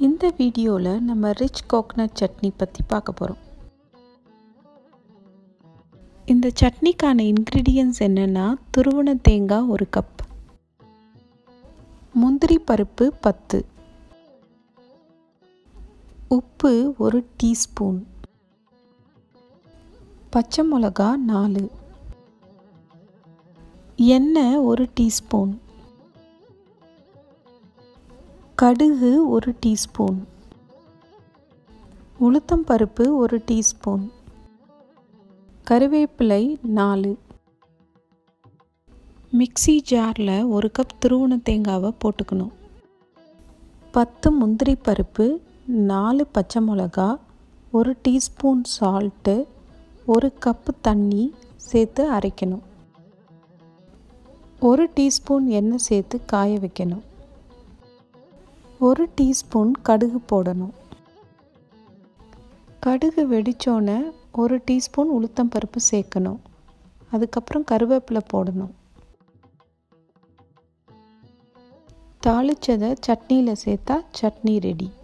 இந்த வீடியோவில் நம்ம ரிச் கோகனட் சட்னி பற்றி பார்க்க போகிறோம் இந்த சட்னிக்கான இன்க்ரீடியன்ஸ் என்னென்னா துருவன தேங்காய் ஒரு கப் முந்திரி பருப்பு பத்து உப்பு ஒரு டீஸ்பூன் பச்சை மிளகா நாலு எண்ணெய் ஒரு டீஸ்பூன் கடுகு ஒரு டீஸ்பூன் உளுத்தம் பருப்பு ஒரு டீஸ்பூன் கருவேப்பிலை நாலு மிக்சி ஜாரில் ஒரு கப் துருவன தேங்காவை போட்டுக்கணும் பத்து முந்திரி பருப்பு நாலு பச்சை மிளகா ஒரு டீஸ்பூன் சால்ட்டு ஒரு கப்பு தண்ணி சேர்த்து அரைக்கணும் ஒரு டீஸ்பூன் எண்ணெய் சேர்த்து காய வைக்கணும் ஒரு டீஸ்பூன் கடுகு போடணும் கடுகு வெடித்தோன்னே ஒரு டீஸ்பூன் உளுத்தம் பருப்பு சேர்க்கணும் அதுக்கப்புறம் கருவேப்பிலை போடணும் தாளித்ததை சட்னியில் சேர்த்தா சட்னி ரெடி